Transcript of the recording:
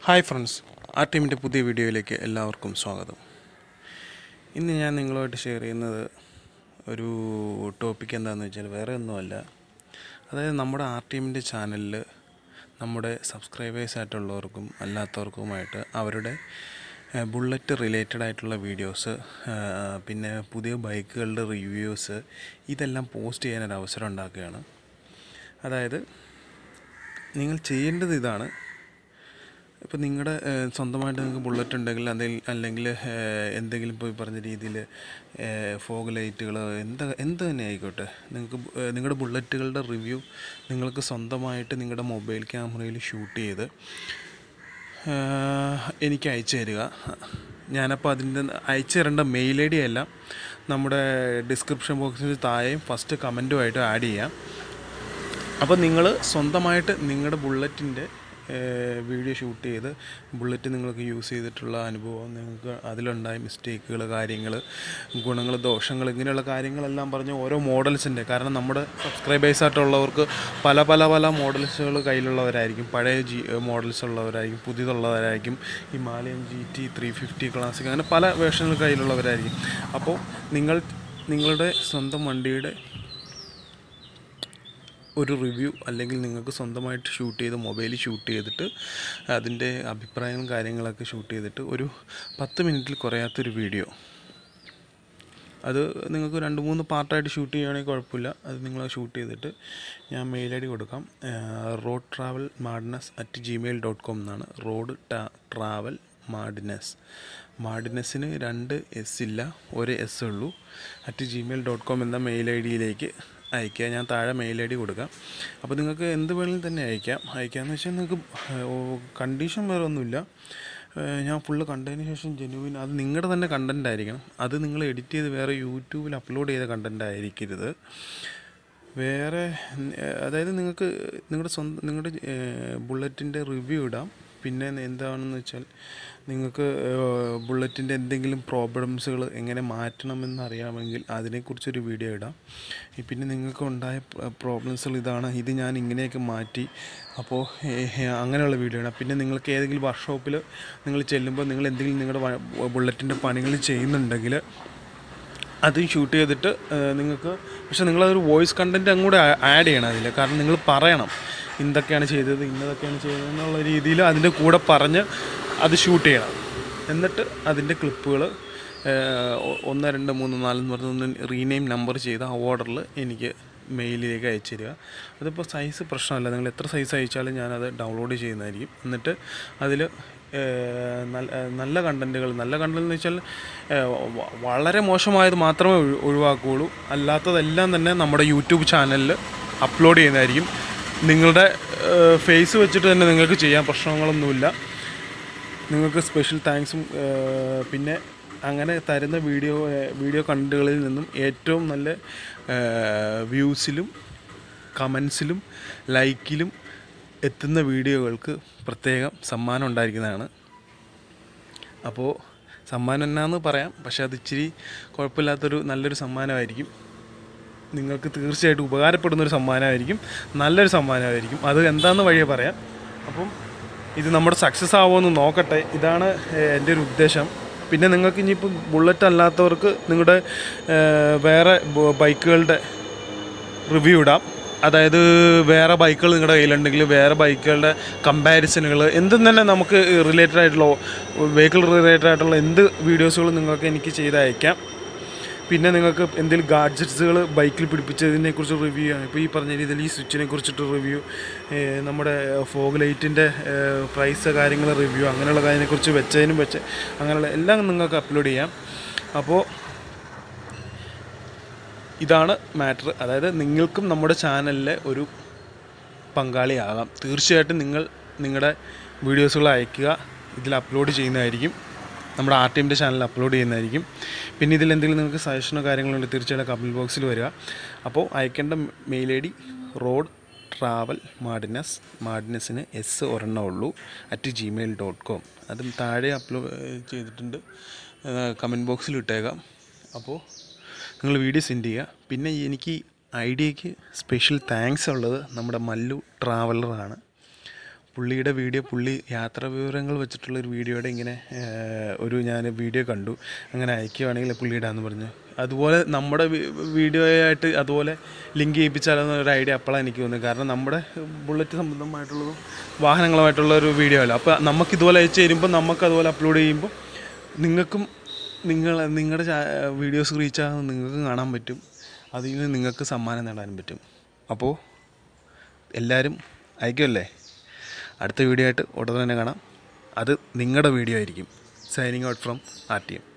hi friends ആ ടീമിൻ്റെ പുതിയ വീഡിയോയിലേക്ക് എല്ലാവർക്കും സ്വാഗതം ഇന്ന് ഞാൻ നിങ്ങളുമായിട്ട് ഷെയർ ചെയ്യുന്നത് ഒരു ടോപ്പിക് എന്താണെന്ന് വെച്ചാൽ വേറെ ഒന്നുമല്ല അതായത് നമ്മുടെ ആർ ടീമിൻ്റെ ചാനലിൽ നമ്മുടെ സബ്സ്ക്രൈബേഴ്സ് ആയിട്ടുള്ളവർക്കും അല്ലാത്തവർക്കുമായിട്ട് അവരുടെ ബുള്ളറ്റ് റിലേറ്റഡ് ആയിട്ടുള്ള വീഡിയോസ് പിന്നെ പുതിയ ബൈക്കുകളുടെ റിവ്യൂസ് ഇതെല്ലാം പോസ്റ്റ് ചെയ്യാനൊരു അവസരം ഉണ്ടാക്കുകയാണ് അതായത് നിങ്ങൾ ചെയ്യേണ്ടത് ഇതാണ് ഇപ്പോൾ നിങ്ങളുടെ സ്വന്തമായിട്ട് നിങ്ങൾക്ക് ബുള്ളറ്റ് ഉണ്ടെങ്കിൽ അതിൽ അല്ലെങ്കിൽ ഏഹ്, എന്തെങ്കിലും ഇപ്പോൾ ഈ പറഞ്ഞ രീതിയിൽ ഫോഗ് ലൈറ്റുകൾ എന്ത് എന്ത് തന്നെ ആയിക്കോട്ടെ നിങ്ങൾക്ക് ബു- ഏഹ്, നിങ്ങളുടെ ബുള്ളറ്റുകളുടെ റിവ്യൂ നിങ്ങൾക്ക് സ്വന്തമായിട്ട് നിങ്ങളുടെ മൊബൈൽ ക്യാമറയിൽ ഷൂട്ട് ചെയ്ത് ഏഹ്, എനിക്ക് അയച്ചു തരിക ഞാനപ്പോൾ അതിൻ്റെ അയച്ചു തരേണ്ട മെയിൽ ഐ ഡി എല്ലാം നമ്മുടെ ഡിസ്ക്രിപ്ഷൻ ബോക്സിൽ താഴെയും ഫസ്റ്റ് കമൻറ്റുമായിട്ട് ആഡ് ചെയ്യാം അപ്പോൾ നിങ്ങൾ സ്വന്തമായിട്ട് നിങ്ങളുടെ ബുള്ളറ്റിൻ്റെ വീഡിയോ ഷൂട്ട് ചെയ്ത് ബുള്ളറ്റ് നിങ്ങൾക്ക് യൂസ് ചെയ്തിട്ടുള്ള അനുഭവം നിങ്ങൾക്ക് അതിലുണ്ടായ മിസ്റ്റേക്കുകൾ കാര്യങ്ങൾ ഗുണങ്ങൾ ദോഷങ്ങൾ ഇങ്ങനെയുള്ള കാര്യങ്ങളെല്ലാം പറഞ്ഞ് ഓരോ മോഡൽസിൻ്റെ കാരണം നമ്മുടെ സബ്സ്ക്രൈബേഴ്സ് ആയിട്ടുള്ളവർക്ക് പല പല പല മോഡൽസുകൾ കയ്യിലുള്ളവരായിരിക്കും പഴയ ജി മോഡൽസ് ഉള്ളവരായിരിക്കും പുതിയതുള്ളവരായിരിക്കും Himalayan G T three fifty classic അങ്ങനെ പല വേർഷനുകൾ കയ്യിലുള്ളവരായിരിക്കും അപ്പോൾ നിങ്ങൾ നിങ്ങളുടെ സ്വന്തം വണ്ടിയുടെ ഒരു റിവ്യൂ അല്ലെങ്കിൽ നിങ്ങൾക്ക് സ്വന്തമായിട്ട് ഷൂട്ട് ചെയ്ത് മൊബൈലിൽ ഷൂട്ട് ചെയ്തിട്ട് അതിൻ്റെ അഭിപ്രായങ്ങളും കാര്യങ്ങളൊക്കെ ഷൂട്ട് ചെയ്തിട്ട് ഒരു പത്ത് മിനിറ്റിൽ കുറയാത്തൊരു വീഡിയോ അത് നിങ്ങൾക്ക് രണ്ട് മൂന്ന് പാർട്ടായിട്ട് ഷൂട്ട് ചെയ്യുകയാണെങ്കിൽ കുഴപ്പമില്ല അത് നിങ്ങൾ ഷൂട്ട് ചെയ്തിട്ട് ഞാൻ മെയിൽ ഐ ഡി കൊടുക്കാം road travel madness at Gmail dot com എന്നാണ് റോഡ് ട്രാവൽ മാഡിനസ് മാഡിനസിന് രണ്ട് എസ് ഇല്ല ഒരു എസ് ഉള്ളൂ അറ്റ് ജിമെയിൽ ഡോട്ട് കോം എന്ന മെയിൽ ഐ ഡിയിലേക്ക് അയക്കുക ഞാൻ താഴെ മെയിൽ ഐ ഡി കൊടുക്കാം അപ്പോൾ നിങ്ങൾക്ക് എന്ത് വേണമെങ്കിലും തന്നെ അയക്കാം അയക്കാമെന്ന് വെച്ചാൽ നിങ്ങൾക്ക് കണ്ടീഷൻ വേറെ ഒന്നുമില്ല ഏഹ് ഞാൻ ഫുള്ള് കണ്ടതിന് ശേഷം ജെനുവിൻ അത് നിങ്ങളുടെ തന്നെ കണ്ടൻ്റ് ആയിരിക്കണം അത് നിങ്ങൾ എഡിറ്റ് ചെയ്ത് വേറെ യൂട്യൂബിൽ അപ്ലോഡ് ചെയ്ത കണ്ടൻ്റ് ആയിരിക്കരുത് വേറെ ഏഹ് അതായത് നിങ്ങൾക്ക് നിങ്ങളുടെ സ്വന്തം നിങ്ങളുടെ ബുള്ളറ്റിൻ്റെ റിവ്യൂ ഇടാം പിന്നെ എന്താണെന്ന് വെച്ചാൽ നിങ്ങൾക്ക് ബുള്ളറ്റിൻ്റെ എന്തെങ്കിലും പ്രോബ്ലംസുകൾ എങ്ങനെ മാറ്റണമെന്ന് അറിയാമെങ്കിൽ അതിനെക്കുറിച്ചൊരു വീഡിയോ ഇടാം ഈ പിന്നെ നിങ്ങൾക്ക് ഉണ്ടായ പ്രോബ്ലംസുകൾ ഇതാണ് ഇത് ഞാൻ ഇങ്ങനെയൊക്കെ മാറ്റി അപ്പോൾ അങ്ങനെയുള്ള വീഡിയോ ഇടാം പിന്നെ നിങ്ങൾക്ക് ഏതെങ്കിലും വർക്ക്ഷോപ്പിൽ നിങ്ങൾ ചെല്ലുമ്പോൾ നിങ്ങൾ എന്തെങ്കിലും നിങ്ങളുടെ ബുള്ളറ്റിൻ്റെ പണികൾ ചെയ്യുന്നുണ്ടെങ്കിൽ അതും ഷൂട്ട് ചെയ്തിട്ട് ഏഹ്, നിങ്ങൾക്ക് പക്ഷെ നിങ്ങളതൊരു വോയിസ് കണ്ടൻറ്റ് അങ്ങോട്ട് ആഡ് ചെയ്യണം അതിൽ കാരണം നിങ്ങൾ പറയണം എന്തൊക്കെയാണ് ചെയ്തത് ഇന്നതൊക്കെയാണ് ചെയ്തത് എന്നുള്ള രീതിയിൽ അതിൻ്റെ കൂടെ പറഞ്ഞ് അത് ഷൂട്ട് ചെയ്യണം എന്നിട്ട് അതിൻ്റെ ക്ലിപ്പുകൾ ഒന്ന് രണ്ട് മൂന്ന് നാല് എന്ന് പറഞ്ഞൊന്ന് റീനെയിം നമ്പർ ചെയ്ത് ആ ഓർഡറിൽ എനിക്ക് മെയിലിലേക്ക് അയച്ചു തരിക അതിപ്പോൾ സൈസ് പ്രശ്നമല്ല നിങ്ങൾ എത്ര സൈസ് അയച്ചാലും ഞാനത് ഡൗൺലോഡ് ചെയ്യുന്നതായിരിക്കും എന്നിട്ട് അതിൽ നല്ല നല്ല കണ്ടൻറ്റുകൾ നല്ല കണ്ടന്റ് എന്ന് വെച്ചാൽ ഏഹ്, വ- വളരെ മോശമായത് മാത്രമേ ഒഴി- ഒഴിവാക്കുകയുള്ളൂ അല്ലാത്തതെല്ലാം തന്നെ നമ്മുടെ യൂട്യൂബ് ചാനലിൽ അപ്ലോഡ് ചെയ്യുന്നതായിരിക്കും നിങ്ങളുടെ ഫേസ് വെച്ചിട്ട് തന്നെ നിങ്ങൾക്ക് ചെയ്യാൻ പ്രശ്നങ്ങളൊന്നുമില്ല നിങ്ങൾക്ക് സ്പെഷ്യൽ താങ്ക്സും ഏഹ്, പിന്നെ അങ്ങനെ തരുന്ന വീഡിയോ ഏഹ്, വീഡിയോ കണ്ടന്റുകളിൽ നിന്നും ഏറ്റവും നല്ല ഏഹ്, വ്യൂസിലും കമൻസിലും ലൈക്കിലും എത്തുന്ന വീഡിയോകൾക്ക് പ്രത്യേകം സമ്മാനം ഉണ്ടായിരിക്കുന്നതാണ് അപ്പോൾ സമ്മാനം എന്നാന്ന് പറയാം പക്ഷെ അത് ഇച്ചിരി കുഴപ്പമില്ലാത്തൊരു നല്ലൊരു സമ്മാനമായിരിക്കും നിങ്ങൾക്ക് തീർച്ചയായിട്ടും ഉപകാരപ്പെടുന്നൊരു സമ്മാനമായിരിക്കും നല്ലൊരു സമ്മാനമായിരിക്കും അത് എന്താണെന്ന് വഴിയെ പറയാം അപ്പം ഇത് നമ്മുടെ സക്സസ് ആവുമെന്ന് നോക്കട്ടെ ഇതാണ് ഏഹ്, എൻ്റെ ഒരു ഉദ്ദേശം പിന്നെ നിങ്ങൾക്ക് ഇനിയിപ്പോൾ ബുള്ളറ്റ് അല്ലാത്തവർക്ക് നിങ്ങളുടെ ഏഹ്, വേറെ ബ- ബൈക്കുകളുടെ റിവ്യൂ ഇടാം അതായത് വേറെ ബൈക്കുകൾ നിങ്ങളുടെ കയ്യിലുണ്ടെങ്കിൽ വേറെ ബൈക്കുകളുടെ കമ്പാരിസണുകൾ എന്തും തന്നെ നമുക്ക് റിലേറ്റഡ് ആയിട്ടുള്ള വെഹിക്കിൾ റിലേറ്റഡ് ആയിട്ടുള്ള എന്ത് വീഡിയോസുകളും നിങ്ങൾക്ക് എനിക്ക് ചെയ്ത് അയക്കാം പിന്നെ നിങ്ങൾക്ക് എന്തെങ്കിലും ഗാഡ്ജറ്റ്സുകൾ ബൈക്കിൽ പിടിപ്പിച്ചതിനെ കുറിച്ച് റിവ്യൂ ചെയ്യാം ഇപ്പോൾ ഈ പറഞ്ഞ രീതിയിൽ ഈ സ്വിച്ചിനെ കുറിച്ചിട്ട് റിവ്യൂ നമ്മുടെ ഫോഗ് ലൈറ്റിൻ്റെ പ്രൈസ് കാര്യങ്ങൾ റിവ്യൂ അങ്ങനെയുള്ള കാര്യത്തെക്കുറിച്ച് വെച്ചതിനും വെച്ച് അങ്ങനെയുള്ള എല്ലാം നിങ്ങൾക്ക് അപ്ലോഡ് ചെയ്യാം അപ്പോൾ ഇതാണ് മാറ്റർ അതായത് നിങ്ങൾക്കും നമ്മുടെ ചാനലിലെ ഒരു പങ്കാളിയാകാം തീർച്ചയായിട്ടും നിങ്ങൾ നിങ്ങളുടെ വീഡിയോസുകൾ അയക്കുക ഇതിൽ അപ്ലോഡ് ചെയ്യുന്നതായിരിക്കും നമ്മുടെ ആർ ടി എമ്മിൻ്റെ ചാനലിൽ അപ്ലോഡ് ചെയ്യുന്നതായിരിക്കും പിന്നെ ഇതിൽ എന്തെങ്കിലും നിങ്ങൾക്ക് സജഷനോ കാര്യങ്ങളോ ഉണ്ടെങ്കിൽ തീർച്ചയായിട്ടും കമൻറ്റ് ബോക്സിൽ വരിക അപ്പോൾ അയക്കേണ്ട mail I D road travel madness മാഡിനസിന് എസ് ഒരെണ്ണേ ഉള്ളൂ അറ്റ് ജിമെയിൽ ഡോട്ട് കോം അതും താഴെ അപ്ലോഡ് ചെയ്തിട്ടുണ്ട് കമൻറ്റ് ബോക്സിൽ ഇട്ടേക്കാം അപ്പോൾ നിങ്ങൾ വീഡിയോ സെൻഡ് ചെയ്യുക പിന്നെ എനിക്ക് ഐഡിയക്ക് സ്പെഷ്യൽ താങ്ക്സ് ഉള്ളത് നമ്മുടെ മല്ലു ട്രാവലറാണ് പുള്ളിയുടെ വീഡിയോ പുള്ളി യാത്രാ വിവരങ്ങൾ വെച്ചിട്ടുള്ള ഒരു വീഡിയോയുടെ ഇങ്ങനെ ഏഹ്, ഒരു ഞാൻ വീഡിയോ കണ്ടു അങ്ങനെ അയക്കുകയാണെങ്കിൽ പുള്ളി ഇടാന്ന് പറഞ്ഞു അതുപോലെ നമ്മുടെ വി- വീഡിയോയായിട്ട് അതുപോലെ ലിങ്ക് ചെയ്യിപ്പിച്ചാലെന്ന ഒരു ഐഡിയ അപ്പോഴാണ് എനിക്ക് തോന്നുന്നത് കാരണം നമ്മുടെ ബുള്ളറ്റ് സംബന്ധമായിട്ടുള്ളതും വാഹനങ്ങളുമായിട്ടുള്ള ഒരു വീഡിയോ അല്ല അപ്പോൾ നമുക്ക് ഇതുപോലെ അയച്ചു തരുമ്പോൾ നമുക്ക് അതുപോലെ അപ്ലോഡ് ചെയ്യുമ്പോൾ നിങ്ങൾക്കും നിങ്ങൾ നിങ്ങളുടെ വീഡിയോസ് റീച്ച് ആകുന്നത് നിങ്ങൾക്ക് കാണാൻ പറ്റും അതിൽ നിന്ന് നിങ്ങൾക്ക് സമ്മാനം നേടാനും പറ്റും അപ്പോൾ എല്ലാവരും അയക്കുമല്ലേ അടുത്ത വീഡിയോ ആയിട്ട് ഉടനെ തന്നെ കാണാം അത് നിങ്ങളുടെ വീഡിയോ ആയിരിക്കും signing out from R T M